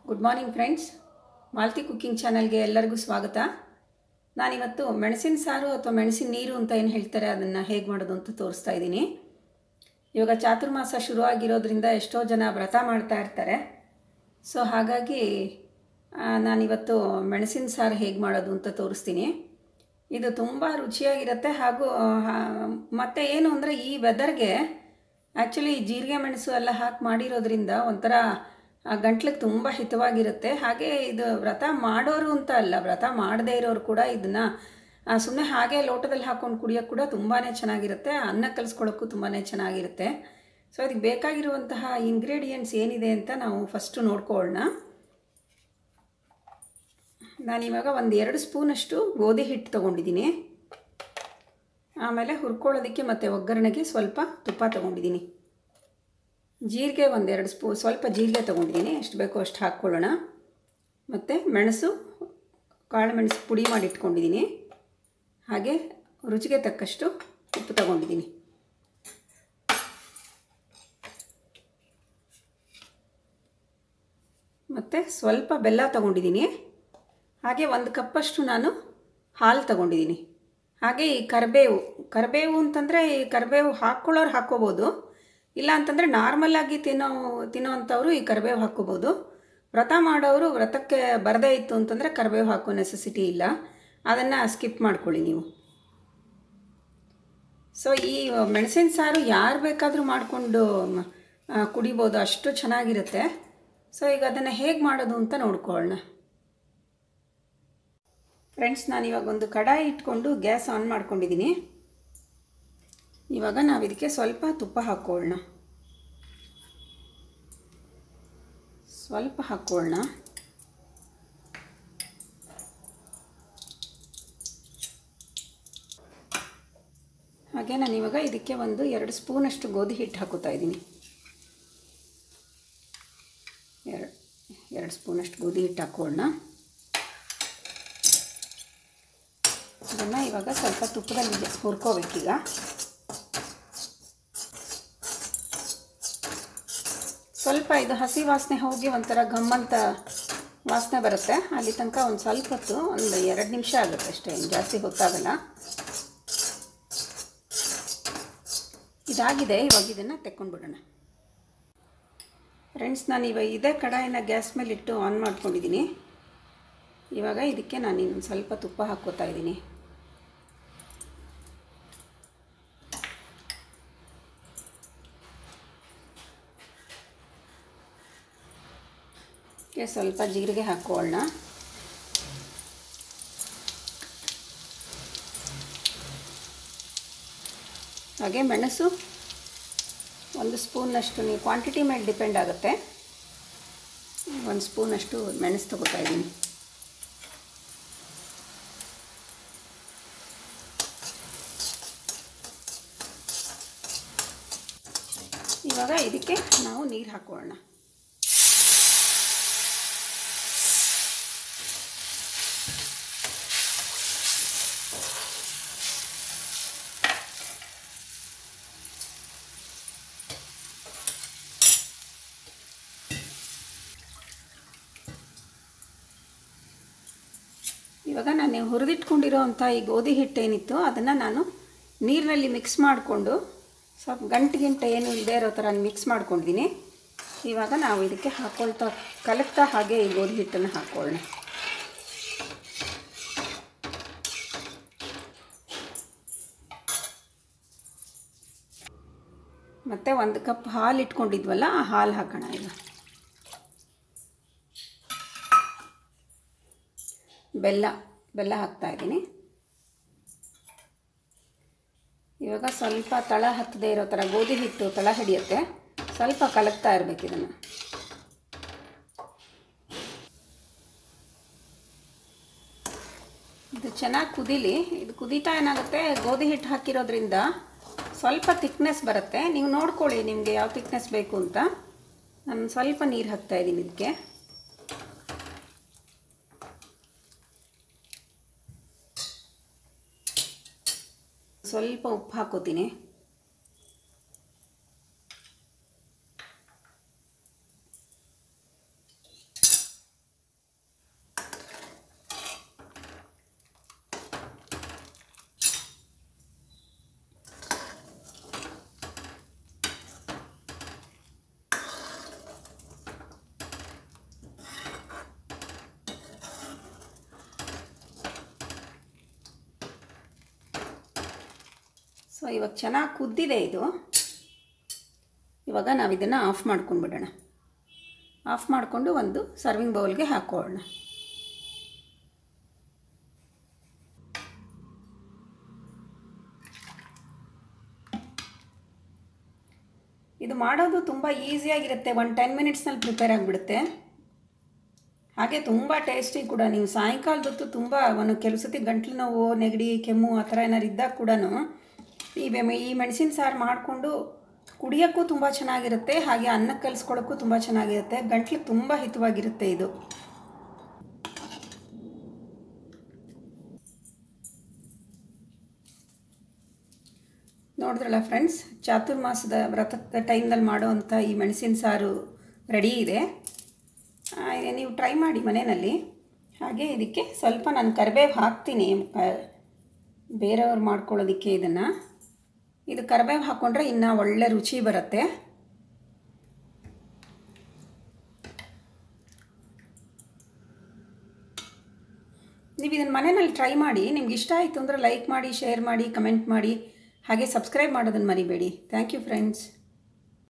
good morning friends Malti cooking ಚಾನಲ್ಗೆ ಎಲ್ಲರಿಗೂ ಸ್ವಾಗತ ನಾನಿವತ್ತು ಮೆಣಸಿನ ಸಾರು ಅಥವಾ ಮೆಣಸಿನ ನೀರು ಅಂತ ಏನು ಹೇಳ್ತಾರೆ ಅದನ್ನು ಹೇಗೆ ಮಾಡೋದು ಅಂತ ತೋರಿಸ್ತಾ ಇದ್ದೀನಿ ಇವಾಗ ಚಾತುರ್ಮಾಸ ಶುರುವಾಗಿರೋದ್ರಿಂದ ಎಷ್ಟೋ ಜನ ವ್ರತ ಮಾಡ್ತಾ ಇರ್ತಾರೆ ಸೊ ಹಾಗಾಗಿ ಆ, ನಾನಿವತ್ತು ಮೆಣಸಿನ ಸಾರು ಹೇಗೆ ಮಾಡೋದು ಅಂತ ತೋರಿಸ್ತೀನಿ ಇದು ತುಂಬ ರುಚಿಯಾಗಿರುತ್ತೆ ಹಾಗೂ ಆ, ಮತ್ತೆ ಏನು ಅಂದರೆ ಈ ವೆದರ್ಗೆ ಆ್ಯಕ್ಚುಲಿ ಜೀರಿಗೆ ಮೆಣಸು ಎಲ್ಲ ಹಾಕಿ ಮಾಡಿರೋದ್ರಿಂದ ಒಂಥರ ಗಂಟ್ಲಿಗೆ ತುಂಬ ಹಿತವಾಗಿರುತ್ತೆ ಹಾಗೆ ಇದು ವ್ರತ ಮಾಡೋರು ಅಂತ ಅಲ್ಲ ವ್ರತ ಮಾಡದೇ ಇರೋರು ಕೂಡ ಇದನ್ನು ಸುಮ್ಮನೆ ಹಾಗೆ ಲೋಟದಲ್ಲಿ ಹಾಕ್ಕೊಂಡು ಕುಡಿಯೋಕ್ಕೆ ಕೂಡ ತುಂಬಾ ಚೆನ್ನಾಗಿರುತ್ತೆ ಅನ್ನ ಕಲಿಸ್ಕೊಳ್ಳೋಕ್ಕೂ ತುಂಬಾ ಚೆನ್ನಾಗಿರುತ್ತೆ ಸೊ ಅದಕ್ಕೆ ಬೇಕಾಗಿರುವಂತಹ ಇಂಗ್ರೀಡಿಯೆಂಟ್ಸ್ ಏನಿದೆ ಅಂತ ನಾವು ಫಸ್ಟು ನೋಡ್ಕೊಳ್ಳೋಣ ನಾನಿವಾಗ ಒಂದು ಎರಡು ಸ್ಪೂನಷ್ಟು ಗೋಧಿ ಹಿಟ್ಟು ತೊಗೊಂಡಿದ್ದೀನಿ ಆಮೇಲೆ ಹುರ್ಕೊಳ್ಳೋದಕ್ಕೆ ಮತ್ತು ಒಗ್ಗರಣೆಗೆ ಸ್ವಲ್ಪ ತುಪ್ಪ ತೊಗೊಂಡಿದ್ದೀನಿ ಜೀರಿಗೆ ಒಂದೆರಡು ಸ್ಪೂ ಸ್ವಲ್ಪ ಜೀರಿಗೆ ತೊಗೊಂಡಿದ್ದೀನಿ ಎಷ್ಟು ಬೇಕೋ ಅಷ್ಟು ಹಾಕ್ಕೊಳ್ಳೋಣ ಮತ್ತು ಮೆಣಸು ಕಾಳು ಮೆಣಸು ಪುಡಿ ಮಾಡಿ ಇಟ್ಕೊಂಡಿದ್ದೀನಿ ಹಾಗೆ ರುಚಿಗೆ ತಕ್ಕಷ್ಟು ಉಪ್ಪು ತಗೊಂಡಿದ್ದೀನಿ ಮತ್ತು ಸ್ವಲ್ಪ ಬೆಲ್ಲ ತಗೊಂಡಿದ್ದೀನಿ ಹಾಗೆ ಒಂದು ಕಪ್ಪಷ್ಟು ನಾನು ಹಾಲು ತಗೊಂಡಿದ್ದೀನಿ ಹಾಗೆ ಈ ಕರಿಬೇವು ಕರಿಬೇವು ಅಂತಂದರೆ ಈ ಕರಿಬೇವು ಹಾಕ್ಕೊಳ್ಳೋರು ಹಾಕ್ಕೋಬೋದು ಇಲ್ಲ ಅಂತಂದರೆ ನಾರ್ಮಲಾಗಿ ತಿನ್ನೋ ತಿನ್ನೋವಂಥವ್ರು ಈ ಕರಿಬೇವು ಹಾಕ್ಕೋಬೋದು ವ್ರತ ಮಾಡೋರು ವ್ರತಕ್ಕೆ ಬರದೇ ಇತ್ತು ಅಂತಂದರೆ ಕರಿಬೇವು ಹಾಕೋ ನೆಸೆಸಿಟಿ ಇಲ್ಲ ಅದನ್ನು ಸ್ಕಿಪ್ ಮಾಡ್ಕೊಳ್ಳಿ ನೀವು ಸೊ ಈ ಮೆಣಸಿನ ಸಾರು ಯಾರು ಬೇಕಾದರೂ ಮಾಡಿಕೊಂಡು ಕುಡಿಬೋದು ಅಷ್ಟು ಚೆನ್ನಾಗಿರುತ್ತೆ ಸೊ ಈಗ ಅದನ್ನು ಹೇಗೆ ಮಾಡೋದು ಅಂತ ನೋಡ್ಕೊಳ್ಳೋಣ ಫ್ರೆಂಡ್ಸ್ ನಾನು ಇವಾಗ ಒಂದು ಕಡಾಯಿ ಇಟ್ಕೊಂಡು ಗ್ಯಾಸ್ ಆನ್ ಮಾಡ್ಕೊಂಡಿದ್ದೀನಿ ಇವಾಗ ನಾವು ಇದಕ್ಕೆ ಸ್ವಲ್ಪ ತುಪ್ಪ ಹಾಕ್ಕೊಳ್ಳೋಣ ಸ್ವಲ್ಪ ಹಾಕ್ಕೊಳ್ಳೋಣ ಹಾಗೆ ನಾನು ಇವಾಗ ಇದಕ್ಕೆ ಒಂದು ಎರಡು ಸ್ಪೂನಷ್ಟು ಗೋಧಿ ಹಿಟ್ಟು ಹಾಕೋತಾ ಇದ್ದೀನಿ ಎರಡು ಎರಡು ಸ್ಪೂನಷ್ಟು ಗೋಧಿ ಹಿಟ್ಟು ಹಾಕ್ಕೊಳ್ಳೋಣ ಇದನ್ನು ಇವಾಗ ಸ್ವಲ್ಪ ತುಪ್ಪದಲ್ಲಿ ಹುರ್ಕೋಬೇಕೀಗ ಸ್ವಲ್ಪ ಇದು ಹಸಿ ವಾಸನೆ ಹೋಗಿ ಒಂಥರ ಗಮ್ಮಂತ ವಾಸನೆ ಬರುತ್ತೆ ಅಲ್ಲಿ ತನಕ ಒಂದು ಸ್ವಲ್ಪ ಹೊತ್ತು ಒಂದು ಎರಡು ನಿಮಿಷ ಆಗುತ್ತೆ ಅಷ್ಟೇ ಏನು ಜಾಸ್ತಿ ಹೊತ್ತಾಗಲ್ಲ ಇದಾಗಿದೆ ಇವಾಗ ಇದನ್ನು ತೆಕ್ಕೊಂಡ್ಬಿಡೋಣ ಫ್ರೆಂಡ್ಸ್ ನಾನು ಇವಾಗ ಇದೇ ಕಡಾಯಿನ ಗ್ಯಾಸ್ ಮೇಲೆ ಇಟ್ಟು ಆನ್ ಮಾಡ್ಕೊಂಡಿದ್ದೀನಿ ಇವಾಗ ಇದಕ್ಕೆ ನಾನು ಇನ್ನೊಂದು ಸ್ವಲ್ಪ ತುಪ್ಪ ಹಾಕ್ಕೋತಾ ಇದ್ದೀನಿ ಸ್ವಲ್ಪ ಜೀರಿಗೆ ಹಾಕ್ಕೊಳ್ಳೋಣ ಹಾಗೆ ಮೆಣಸು ಒಂದು ಸ್ಪೂನಷ್ಟು ನೀವು ಕ್ವಾಂಟಿಟಿ ಮೇಲೆ ಡಿಪೆಂಡ್ ಆಗುತ್ತೆ ಒಂದು ಸ್ಪೂನಷ್ಟು ಮೆಣಸು ತಗೋತಾ ಇದ್ದೀನಿ ಇವಾಗ ಇದಕ್ಕೆ ನಾವು ನೀರು ಹಾಕೋಣ ಇವಾಗ ನಾನು ಹುರಿದಿಟ್ಕೊಂಡಿರೋ ಅಂಥ ಈ ಗೋಧಿ ಹಿಟ್ಟು ಏನಿತ್ತು ಅದನ್ನು ನಾನು ನೀರಿನಲ್ಲಿ ಮಿಕ್ಸ್ ಮಾಡಿಕೊಂಡು ಸ್ವಲ್ಪ ಗಂಟು ಗಿಂಟೆ ಏನು ಇಲ್ಲದೆ ಇರೋ ಥರ ಮಿಕ್ಸ್ ಮಾಡ್ಕೊಂಡಿದ್ದೀನಿ ಇವಾಗ ನಾವು ಇದಕ್ಕೆ ಹಾಕ್ಕೊಳ್ತಾ ಕಲಕ್ತಾ ಹಾಗೆ ಈ ಗೋಧಿ ಹಿಟ್ಟನ್ನು ಹಾಕ್ಕೊಳ್ಳೋಣ ಮತ್ತು ಒಂದು ಕಪ್ ಹಾಲು ಇಟ್ಕೊಂಡಿದ್ವಲ್ಲ ಆ ಹಾಲು ಹಾಕೋಣ ಈಗ ಬೆಲ್ಲ ಬೆಲ್ಲ ಹಾಕ್ತಾ ಇದ್ದೀನಿ ಇವಾಗ ಸ್ವಲ್ಪ ತಳ ಹತ್ತದೇ ಇರೋ ಥರ ಗೋಧಿ ಹಿಟ್ಟು ತಳ ಹಿಡಿಯುತ್ತೆ ಸ್ವಲ್ಪ ಕಲಕ್ತಾ ಇರಬೇಕು ಇದನ್ನು ಇದು ಚೆನ್ನಾಗಿ ಕುದೀಲಿ ಇದು ಕುದೀತಾ ಏನಾಗುತ್ತೆ ಗೋಧಿ ಹಿಟ್ಟು ಹಾಕಿರೋದ್ರಿಂದ ಸ್ವಲ್ಪ ತಿಕ್ನೆಸ್ ಬರುತ್ತೆ ನೀವು ನೋಡ್ಕೊಳ್ಳಿ ನಿಮಗೆ ಯಾವ ತಿಕ್ನೆಸ್ ಬೇಕು ಅಂತ ನಾನು ಸ್ವಲ್ಪ ನೀರು ಹಾಕ್ತಾ ಇದ್ದೀನಿ ಇದಕ್ಕೆ ಸ್ವಲ್ಪ ಉಪ್ಪು ಹಾಕೋತೀನಿ ಸೊ ಇವಾಗ ಚೆನ್ನಾಗಿ ಕುದ್ದಿದೆ ಇದು ಇವಾಗ ನಾವು ಇದನ್ನು ಆಫ್ ಮಾಡ್ಕೊಂಡ್ಬಿಡೋಣ ಆಫ್ ಮಾಡಿಕೊಂಡು ಒಂದು ಸರ್ವಿಂಗ್ ಬೌಲ್ಗೆ ಹಾಕೊಳ್ಳೋಣ ಇದು ಮಾಡೋದು ತುಂಬ ಈಸಿಯಾಗಿರುತ್ತೆ ಒಂದು ಟೆನ್ ಮಿನಿಟ್ಸ್ನಲ್ಲಿ ಪ್ರಿಪೇರ್ ಆಗಿಬಿಡುತ್ತೆ ಹಾಗೆ ತುಂಬ ಟೇಸ್ಟಿ ಕೂಡ ನೀವು ಸಾಯಂಕಾಲದೊತ್ತು ತುಂಬ ಒಂದು ಕೆಲವು ಸತಿ ಗಂಟ್ಲು ನೋವು ನೆಗಡಿ ಕೆಮ್ಮು ಆ ಥರ ಏನಾರು ಇದ್ದಾಗ ಕೂಡ ಈ ಬೆ- ಈ ಮೆಣಸಿನ ಸಾರು ಮಾಡಿಕೊಂಡು ಕುಡಿಯೋಕ್ಕೂ ತುಂಬ ಚೆನ್ನಾಗಿರುತ್ತೆ ಹಾಗೆ ಅನ್ನಕ್ಕೆ ಕಲಿಸ್ಕೊಳ್ಳೋಕ್ಕೂ ತುಂಬ ಚೆನ್ನಾಗಿರುತ್ತೆ ಗಂಟ್ಲು ತುಂಬ ಹಿತವಾಗಿರುತ್ತೆ ಇದು ನೋಡಿದ್ರಲ್ಲ ಫ್ರೆಂಡ್ಸ್ ಚಾತುರ್ಮಾಸದ ವ್ರತದ ಟೈಮ್ನಲ್ಲಿ ಮಾಡೋವಂಥ ಈ ಮೆಣಸಿನ ಸಾರು ರೆಡಿ ಇದೆ ಆ, ನೀವು ಟ್ರೈ ಮಾಡಿ ಮನೆಯಲ್ಲಿ ಹಾಗೆ ಇದಕ್ಕೆ ಸ್ವಲ್ಪ ನಾನು ಕರಿಬೇವು ಹಾಕ್ತೀನಿ ಆ, ಬೇರೆಯವ್ರು ಮಾಡ್ಕೊಳ್ಳೋದಕ್ಕೆ ಇದನ್ನು ಇದು ಕರಿಬೇವು ಹಾಕ್ಕೊಂಡ್ರೆ ಇನ್ನೂ ಒಳ್ಳೆ ರುಚಿ ಬರುತ್ತೆ ನೀವು ಇದನ್ನು ಮನೆಯಲ್ಲಿ ಟ್ರೈ ಮಾಡಿ ನಿಮ್ಗೆ ಇಷ್ಟ ಆಯಿತು ಅಂದರೆ ಲೈಕ್ ಮಾಡಿ ಶೇರ್ ಮಾಡಿ ಕಮೆಂಟ್ ಮಾಡಿ ಹಾಗೆ ಸಬ್ಸ್ಕ್ರೈಬ್ ಮಾಡೋದನ್ನು ಮರಿಬೇಡಿ ಥ್ಯಾಂಕ್ ಯು ಫ್ರೆಂಡ್ಸ್